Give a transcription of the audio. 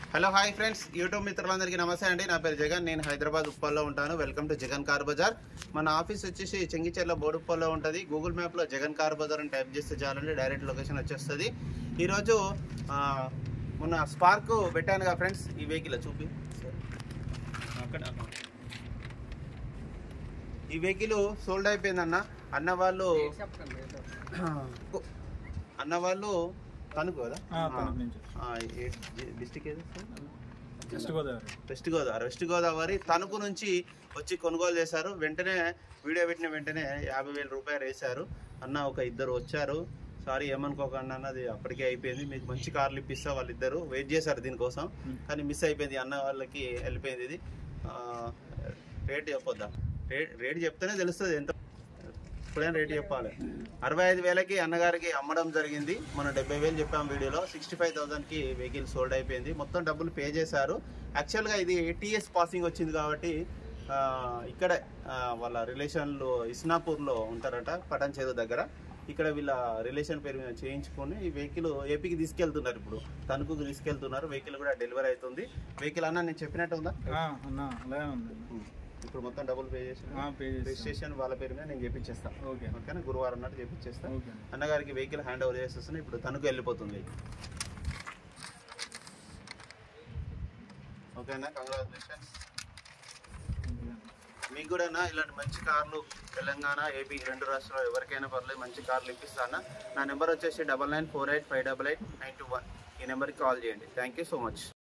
Hello hi friends YouTube మిత్రులందరికీ నమస్తే అండి నా పేరు జగన్ నేను హైదరాబాద్ ఉప్పల్లో ఉంటాను welcome to Jagan car bazaar మన ఆఫీస్ వచ్చేసి చెంగిచెర్ల బోడుప్పల్లో ఉంటుంది గూగుల్ మ్యాప్లో జగన్ కార్ బజార్ అని టైప్ చేస్తే చాలండి డైరెక్ట్ లొకేషన్ వచ్చేస్తుంది ఈరోజు ఆ, మొన్న స్పార్క్ పెట్టాను కదా ఫ్రెండ్స్ ఈ వెహికల్ చూపి అక్కడ ఈ వెహికల్ సోల్డ్ అయిపోయిందన్న అన్న వాళ్ళు అన్న వాళ్ళు తణుకు కదా ఆ, తణుకు నుంచి. డిస్టిక్ ఏది sir? West Godavari west Godavari west Godavari Tanuku నుంచి వచ్చి కొనుగోలు చేశారు వెంటనే వీడియో పెట్టిన వెంటనే యాభై వేల రూపాయలు వేశారు అన్న ఒక ఇద్దరు వచ్చారు సారీ ఏమనుకోకండి అన్న అది అప్పటికే అయిపోయింది మీకు మంచి కార్లు ఇప్పిస్తా వాళ్ళిద్దరు వెయిట్ చేశారు దీనికోసం కానీ మిస్ అయిపోయింది అన్న వాళ్ళకి వెళ్ళిపోయింది ఇది ఆ, రేట్ చెప్పొద్దా రేట్ రేట్ చెప్తేనే తెలుస్తుంది ఎంత ఇప్పుడైనా రేట్ చెప్పాలి అరవై ఐదు వేలకి అన్నగారికి అమ్మడం జరిగింది మనం డెబ్బై వేలు చెప్పాం వీడియోలో సిక్స్టీ ఫైవ్ థౌసండ్కి వెహికల్ సోల్డ్ అయిపోయింది మొత్తం డబ్బులు పే చేశారు యాక్చువల్గా ఇది టీఎస్ పాసింగ్ వచ్చింది కాబట్టి ఆ, ఇక్కడే ఆ, వాళ్ళ రిలేషన్లు ఇస్నాపూర్లో ఉంటారట పటాన్ చేదు దగ్గర ఇక్కడ వీళ్ళ రిలేషన్ పేరు మీద చేయించుకొని ఈ వెహికల్ ఏపీకి తీసుకెళ్తున్నారు ఇప్పుడు తణుకుకి తీసుకెళ్తున్నారు వెహికల్ కూడా డెలివరీ అవుతుంది వెహికల్ అన్న నేను చెప్పినట్టు ఉందా ఆ, అన్న అలాగే ఉంది ఇప్పుడు మొత్తం డబ్బులు పే చేసి ఆ, పే చేస్తాను. రిజిస్ట్రేషన్ వాళ్ళ పేరు మీద నేను చేపించేస్తాను ఓకే ఓకేనా గురువారం నాడు చేపించేస్తాను ఓకే అన్నగారికి వెహికల్ హ్యాండ్ ఓవర్ చేసేస్తున్నాను ఇప్పుడు తణుకు వెళ్ళిపోతుంది ఓకేనా కంగ్రాచులేషన్స్ మీకు కూడా ఇలాంటి మంచి కార్లు తెలంగాణ ఏపీ రెండు రాష్ట్రాలు ఎవరికైనా పర్లేదు మంచి కార్లు ఇప్పిస్తాను నా నెంబర్ వచ్చేసి double nine four eight five double eight nine two one ఈ నెంబర్కి కాల్ చేయండి థ్యాంక్ యూ సో మచ్